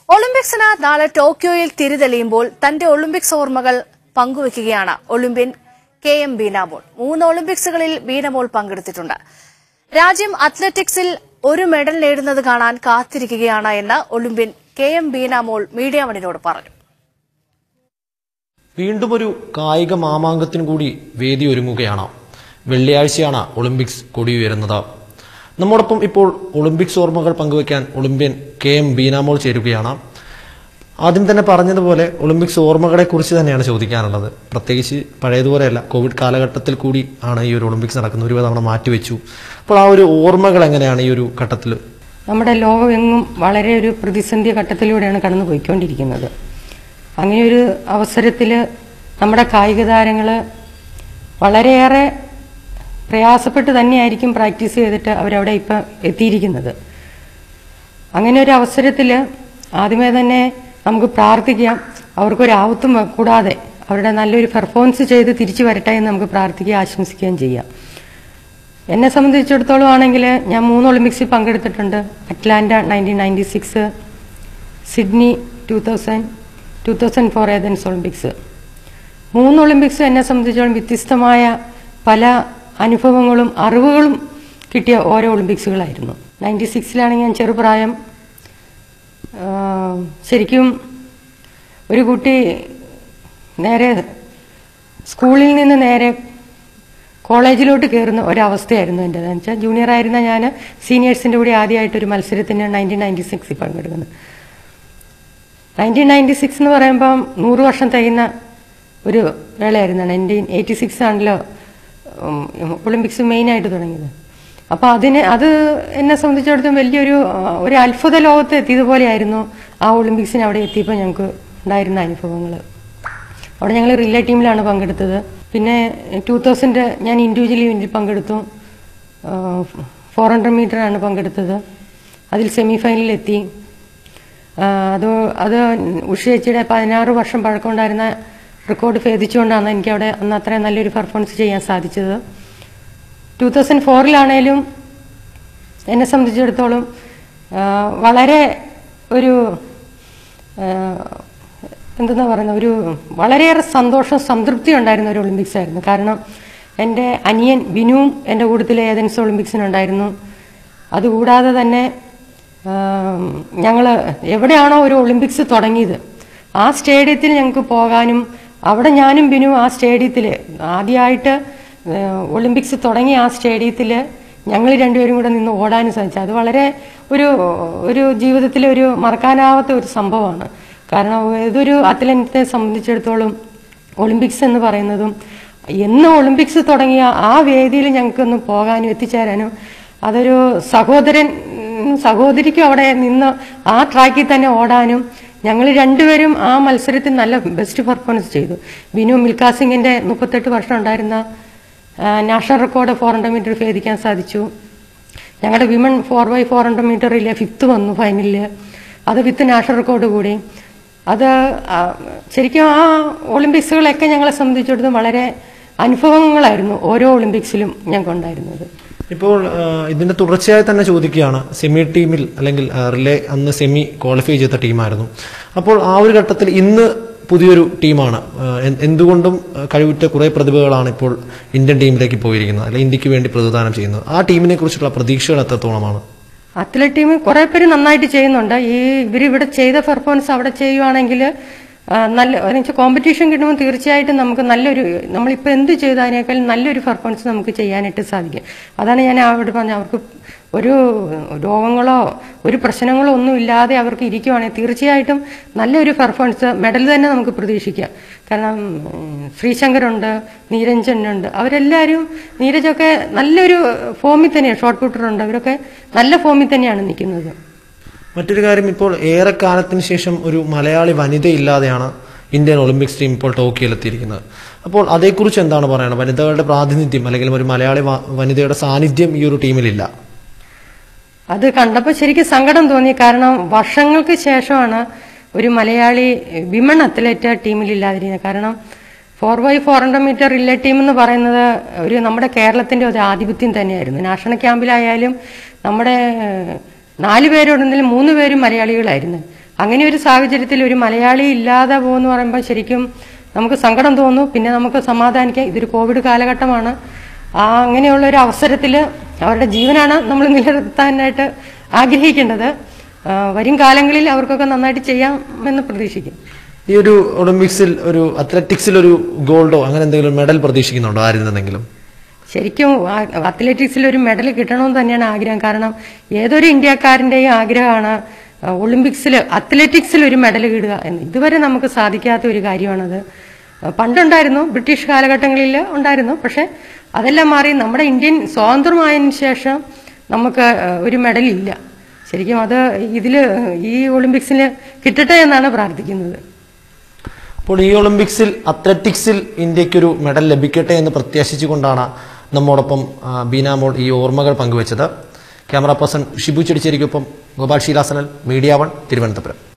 ഒളിമ്പിക്സിന് നാളെ ടോക്കിയോയിൽ തിരിതെളിയുമ്പോൾ തന്റെ ഒളിമ്പിക്സ് ഓർമ്മകൾ പങ്കുവയ്ക്കുകയാണ് ഒളിമ്പ്യൻ കെ എം ബീനാമോൾ മൂന്ന് ഒളിമ്പിക്സുകളിൽ ബീനമോൾ പങ്കെടുത്തിട്ടുണ്ട് രാജ്യം അത്ലറ്റിക്സിൽ ഒരു മെഡൽ നേടുന്നത് കാണാൻ കാത്തിരിക്കുകയാണ് എന്ന് Olympian K M Beenamol media വണിനോട് പറഞ്ഞു വീണ്ടും ഒരു കായിക മാമാങ്കത്തിന് കൂടി വേദി ഒരുങ്ങുകയാണ് വെള്ളിയാഴ്ചയാണ് ഒളിമ്പിക്സ് കൊടിയുയരുന്നത് നമ്മോടൊപ്പം ഇപ്പോൾ ഒളിമ്പിക്സ് ഓർമ്മകൾ പങ്കുവയ്ക്കാൻ ഒളിമ്പ്യൻ കെ എം ബീനാമോൾ ചേരുകയാണ് ആദ്യം തന്നെ പറഞ്ഞതുപോലെ ഒളിമ്പിക്സ് ഓർമ്മകളെ കുറിച്ച് തന്നെയാണ് ചോദിക്കാനുള്ളത് പ്രത്യേകിച്ച് പഴയതുപോലെയല്ല കോവിഡ് കാലഘട്ടത്തിൽ കൂടി ആണ് ഈ ഒരു ഒളിമ്പിക്സ് നടക്കുന്നത് ഒരു തവണ മാറ്റിവെച്ചു അപ്പോൾ ആ ഒരു ഓർമ്മകൾ എങ്ങനെയാണ് ഈ ഒരു ഘട്ടത്തിൽ നമ്മുടെ ലോകമെങ്ങും വളരെ ഒരു പ്രതിസന്ധി ഘട്ടത്തിലൂടെയാണ് കടന്നു പോയിക്കൊണ്ടിരിക്കുന്നത് അങ്ങനെ ഒരു അവസരത്തിൽ നമ്മുടെ കായിക താരങ്ങൾ വളരെയേറെ പ്രയാസപ്പെട്ട് തന്നെയായിരിക്കും പ്രാക്ടീസ് ചെയ്തിട്ട് അവരവിടെ ഇപ്പം എത്തിയിരിക്കുന്നത് അങ്ങനെ ഒരു അവസരത്തിൽ ആദ്യമേ തന്നെ നമുക്ക് പ്രാർത്ഥിക്കാം അവർക്കൊരു ആവത്തും കൂടാതെ അവരുടെ നല്ലൊരു പെർഫോമൻസ് ചെയ്ത് തിരിച്ചു വരട്ടെ എന്ന് നമുക്ക് പ്രാർത്ഥിക്കുകയും ആശംസിക്കുകയും ചെയ്യാം എന്നെ സംബന്ധിച്ചിടത്തോളം ആണെങ്കിൽ ഞാൻ മൂന്ന് ഒളിമ്പിക്സിൽ പങ്കെടുത്തിട്ടുണ്ട് Atlanta nineteen ninety six Sydney two thousand two thousand four Athens Olympics മൂന്ന് ഒളിമ്പിക്സ് എന്നെ സംബന്ധിച്ചിടത്തോളം വ്യത്യസ്തമായ പല അനുഭവങ്ങളും അറിവുകളും കിട്ടിയ ഓരോ ഒളിമ്പിക്സുകളായിരുന്നു നയൻറ്റി സിക്സിലാണെങ്കിൽ ഞാൻ ചെറുപ്രായം ആ, ശരിക്കും ഒരു കുട്ടി നേരെ സ്കൂളിൽ നിന്ന് നേരെ കോളേജിലോട്ട് കയറുന്ന ഒരവസ്ഥയായിരുന്നു എൻ്റെ എന്ന് വെച്ചാൽ ജൂനിയർ ആയിരുന്ന ഞാൻ സീനിയേഴ്സിൻ്റെ കൂടെ ആദ്യമായിട്ട് ഒരു മത്സരത്തിന് നയൻറ്റീൻ നയൻറ്റി സിക്സിൽ പങ്കെടുക്കുന്നത് നയൻറ്റീൻ നയൻറ്റി സിക്സ് എന്ന് പറയുമ്പം നൂറ് വർഷം തികയുന്ന ഒരു വേളയായിരുന്നു നയൻറ്റീൻ എയ്റ്റി സിക്സ് ആണല്ലോ ഉം, ഒളിമ്പിക്സ് മെയിനായിട്ട് തുടങ്ങിയത് അപ്പോൾ അതിന് അത് എന്നെ സംബന്ധിച്ചിടത്തോളം വലിയൊരു ആ, ഒരു അത്ഭുത ലോകത്ത് എത്തിയതുപോലെയായിരുന്നു ആ ഒളിമ്പിക്സിന് അവിടെ എത്തിയപ്പോൾ ഞങ്ങൾക്ക് ഉണ്ടായിരുന്ന അനുഭവങ്ങൾ അവിടെ ഞങ്ങൾ റിലേ ടീമിലാണ് പങ്കെടുത്തത് പിന്നെ ടൂ തൗസൻഡ് ഞാൻ ഇൻഡിവിജ്വൽ ഇവൻറ്റിൽ പങ്കെടുത്തു ഫോർ ഹൺഡ്രഡ് മീറ്ററാണ് പങ്കെടുത്തത് അതിൽ സെമി ഫൈനലിലെത്തി ആ, അത് അത് ഉഷേച്ചിയുടെ പതിനാറ് വർഷം പഴക്കമുണ്ടായിരുന്ന റെക്കോർഡ് ഭേദിച്ചുകൊണ്ടാണ് എനിക്ക് അവിടെ അന്ന് അത്രയും നല്ലൊരു പെർഫോമൻസ് ചെയ്യാൻ സാധിച്ചത് ടൂ തൗസൻഡ് ഫോറിലാണേലും എന്നെ സംബന്ധിച്ചിടത്തോളം ആ, വളരെ ഒരു ആ, എന്തെന്നാ പറയുന്ന ഒരു വളരെയേറെ സന്തോഷം സംതൃപ്തി ഉണ്ടായിരുന്ന ഒരു ഒളിമ്പിക്സ് ആയിരുന്നു കാരണം എൻ്റെ അനിയൻ ബിനുവും എൻ്റെ കൂട്ടത്തിൽ ഏതൻസ് ഒളിമ്പിക്സിനുണ്ടായിരുന്നു അതുകൂടാതെ തന്നെ ഞങ്ങൾ എവിടെയാണോ ഒരു ഒളിമ്പിക്സ് തുടങ്ങിയത് ആ സ്റ്റേഡിയത്തിൽ ഞങ്ങൾക്ക് പോകാനും അവിടെ ഞാനും ബിനുവും ആ സ്റ്റേഡിയത്തിൽ ആദ്യമായിട്ട് ഏഹ്, ഒളിമ്പിക്സ് തുടങ്ങിയ ആ സ്റ്റേഡിയത്തിൽ ഞങ്ങൾ രണ്ടുപേരും കൂടെ നിന്ന് ഓടാനും സാധിച്ചു അത് വളരെ ഒരു ഒരു ജീവിതത്തിലെ ഒരു മറക്കാനാവാത്ത ഒരു സംഭവമാണ് കാരണം ഏതൊരു അത്ലറ്റിനെ സംബന്ധിച്ചിടത്തോളം ഒളിമ്പിക്സ് എന്ന് പറയുന്നതും എന്ന് ഒളിമ്പിക്സ് തുടങ്ങിയ ആ വേദിയിൽ ഞങ്ങൾക്കൊന്ന് പോകാനും എത്തിച്ചേരാനും അതൊരു സഹോദരൻ ഉം, സഹോദരിക്കും അവിടെ നിന്ന് ആ ട്രാക്കിൽ തന്നെ ഓടാനും ഞങ്ങൾ രണ്ടുപേരും ആ മത്സരത്തിൽ നല്ല ബെസ്റ്റ് പെർഫോമൻസ് ചെയ്തു ബിനു മിൽഖാ സിംഗിന്റെ മുപ്പത്തെട്ട് വർഷം ഉണ്ടായിരുന്ന ആ, national record four hundred metre ഭേദിക്കാൻ സാധിച്ചു ഞങ്ങളുടെ women four by four hundred മീറ്ററിൽ ഫിഫ്ത്ത് വന്നു ഫൈനലിൽ അത് വിത്ത് നാഷണൽ റെക്കോർഡ് കൂടി അത് ആ, ശരിക്കും ആ ഒളിമ്പിക്സുകളൊക്കെ ഞങ്ങളെ സംബന്ധിച്ചിടത്തോളം വളരെ അനുഭവങ്ങളായിരുന്നു ഓരോ ഒളിമ്പിക്സിലും ഞങ്ങൾക്കുണ്ടായിരുന്നത് ഇപ്പോൾ ആ, ഇതിന്റെ തുടർച്ചയായി തന്നെ ചോദിക്കുകയാണ് സെമി ടീമിൽ അല്ലെങ്കിൽ ആ, റിലേ അന്ന് സെമി ക്വാളിഫൈ ചെയ്ത ടീമായിരുന്നു അപ്പോൾ ആ ഒരു ഘട്ടത്തിൽ ഇന്ന് പുതിയൊരു ടീമാണ് ആ, എ- എന്തുകൊണ്ടും ആ, കഴിവുറ്റ കുറെ പ്രതിഭകളാണ് ഇപ്പോൾ ഇന്ത്യൻ ടീമിലേക്ക് പോയിരിക്കുന്നത് അല്ലെങ്കിൽ ഇന്ത്യക്ക് വേണ്ടി പ്രതിദാനം ചെയ്യുന്നത് ആ ടീമിനെ കുറിച്ചുള്ള പ്രതീക്ഷകൾ എത്രത്തോളമാണ് അത്ലറ്റ് ടീം കുറെ പേര് നന്നായിട്ട് ചെയ്യുന്നുണ്ട് ഈ ഇവരിവിടെ ചെയ്ത പെർഫോമൻസ് അവിടെ ചെയ്യുവാണെങ്കിൽ ആ, നല്ല എന്നുവെച്ചാൽ കോമ്പറ്റീഷൻ കിട്ടുമ്പോൾ തീർച്ചയായിട്ടും നമുക്ക് നല്ലൊരു നമ്മളിപ്പോൾ എന്ത് ചെയ്തതിനേക്കാൾ നല്ലൊരു പെർഫോമൻസ് നമുക്ക് ചെയ്യാനായിട്ട് സാധിക്കും അതാണ് ഞാൻ അവിടെ പറഞ്ഞത് അവർക്ക് ഒരു രോഗങ്ങളോ ഒരു പ്രശ്നങ്ങളോ ഒന്നും ഇല്ലാതെ അവർക്ക് ഇരിക്കുവാണെങ്കിൽ തീർച്ചയായിട്ടും നല്ലൊരു പെർഫോമൻസ് മെഡൽ തന്നെ നമുക്ക് പ്രതീക്ഷിക്കാം കാരണം ഉം, ശ്രീശങ്കറുണ്ട് നീരഞ്ജനുണ്ട് അവരെല്ലാവരും നീരജൊക്കെ നല്ലൊരു ഫോമിൽ തന്നെയാണ് ഷോർട്ട് പുട്ടറുണ്ട് അവരൊക്കെ നല്ല ഫോമിൽ തന്നെയാണ് നിൽക്കുന്നത് മറ്റൊരു കാര്യം ഇപ്പോൾ ഏറെക്കാലത്തിന് ശേഷം ഒരു മലയാളി വനിതയില്ലാതെയാണ് ഇന്ത്യൻ ഒളിമ്പിക്സ് ടീം ഇപ്പോൾ ടോക്കിയോയിൽ എത്തിയിരിക്കുന്നത് അപ്പോൾ അതേക്കുറിച്ച് എന്താണ് പറയുന്നത് വനിതകളുടെ പ്രാതിനിധ്യം അല്ലെങ്കിൽ ഒരു മലയാളി വ- വനിതയുടെ സാന്നിധ്യം ഈ ഒരു ടീമിലില്ല അത് കണ്ടപ്പോൾ ശരിക്കും സങ്കടം തോന്നി കാരണം വർഷങ്ങൾക്ക് ശേഷമാണ് ഒരു മലയാളി വിമൺ അത്ലറ്റ് ടീമിലില്ലാതിരുന്നത് കാരണം four by four hundred metre relay team എന്ന് പറയുന്നത് ഒരു നമ്മുടെ കേരളത്തിന്റെ ഒരു ആധിപത്യം തന്നെയായിരുന്നു നാഷണൽ ക്യാമ്പിലായാലും നമ്മുടെ നാല് പേരുണ്ടെങ്കിലും മൂന്ന് പേരും മലയാളികളായിരുന്നു അങ്ങനെ ഒരു സാഹചര്യത്തിൽ ഒരു മലയാളി ഇല്ലാതെ പോകുമെന്ന് പറയുമ്പോൾ ശരിക്കും നമുക്ക് സങ്കടം തോന്നുന്നു പിന്നെ നമുക്ക് സമാധാനിക്കാം ഇതൊരു കോവിഡ് കാലഘട്ടമാണ് ആ അങ്ങനെയുള്ള ഒരു അവസരത്തിൽ അവരുടെ ജീവനാണ് നമ്മൾ നിലനിർത്താനായിട്ട് ആഗ്രഹിക്കേണ്ടത് ആ, വരും കാലങ്ങളിൽ അവർക്കൊക്കെ നന്നായിട്ട് ചെയ്യാമെന്ന് പ്രതീക്ഷിക്കും ഈ ഒരു ഒളിമ്പിക്സിൽ ഒരു അത്ലറ്റിക്സിൽ ഒരു ഗോൾഡോ അങ്ങനെ എന്തെങ്കിലും മെഡൽ പ്രതീക്ഷിക്കുന്നുണ്ടോ ആരിൽ നിന്നെങ്കിലും ശരിക്കും ആ- അത്ലറ്റിക്സിൽ ഒരു മെഡൽ കിട്ടണമെന്ന് തന്നെയാണ് ആഗ്രഹം കാരണം ഏതൊരു ഇന്ത്യക്കാരൻ്റെയും ആഗ്രഹമാണ് ആ, ഒളിമ്പിക്സിൽ അത്ലറ്റിക്സിൽ ഒരു മെഡൽ കിടുക എന്ന് ഇതുവരെ നമുക്ക് സാധിക്കാത്ത ഒരു കാര്യമാണത് ആ, പണ്ടുണ്ടായിരുന്നു ബ്രിട്ടീഷ് കാലഘട്ടങ്ങളിൽ ഉണ്ടായിരുന്നു പക്ഷെ അതെല്ലാം മാറി നമ്മുടെ ഇന്ത്യൻ സ്വാതന്ത്ര്യമായതിനു ശേഷം നമുക്ക് ആ, ഒരു മെഡൽ ഇല്ല ശരിക്കും അത് ഇതിൽ ഈ ഒളിമ്പിക്സിന് കിട്ടട്ടെ എന്നാണ് പ്രാർത്ഥിക്കുന്നത് അപ്പോൾ ഈ ഒളിമ്പിക്സിൽ അത്ലറ്റിക്സിൽ ഇന്ത്യക്കൊരു മെഡൽ ലഭിക്കട്ടെ എന്ന് പ്രത്യാശിച്ചുകൊണ്ടാണ് നമ്മോടൊപ്പം ആ, ബീനാമോൾ ഈ ഓർമ്മകൾ പങ്കുവച്ചത് ക്യാമറ പേഴ്സൺ ഷിബു ചെടിച്ചേരിക്കൊപ്പം ഗോപാൽ ശീലാസനൽ മീഡിയ വൺ തിരുവനന്തപുരം